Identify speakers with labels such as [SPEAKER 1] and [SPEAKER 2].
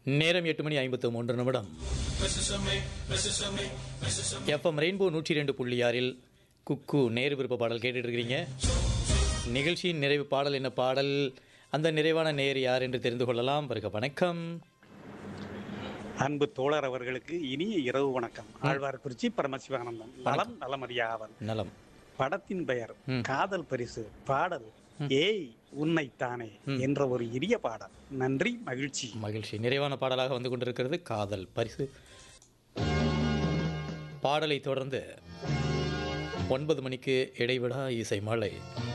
[SPEAKER 1] நேரம் எட்டு மணி ஐம்பத்து மூன்று நிமிடம் எஃப்எம் ரெயின்போ நூற்றி ரெண்டு புள்ளி ஆறில் குக்கு நேரு விருப்ப பாடல் கேட்டுட்டு இருக்கிறீங்க நிகழ்ச்சியின் நிறைவு பாடல் என்ன பாடல் அந்த நிறைவான நேர் யார் என்று தெரிந்து கொள்ளலாம் வருக வணக்கம்
[SPEAKER 2] அன்பு தோழர் அவர்களுக்கு இனிய இரவு வணக்கம் ஆழ்வார்குறிச்சி பரமசிவானந்தம் நலம் நலமறியாவன்
[SPEAKER 1] நலம்
[SPEAKER 2] படத்தின் பெயர்
[SPEAKER 1] ம்.
[SPEAKER 2] காதல் பரிசு பாடல் ஏய் உன்னைத்தானே என்ற ஒரு இனிய பாடல் நன்றி மகிழ்ச்சி
[SPEAKER 1] மகிழ்ச்சி நிறைவான பாடலாக வந்து கொண்டிருக்கிறது காதல் பரிசு பாடலை தொடர்ந்து ஒன்பது மணிக்கு இடைவிடா இசை மழை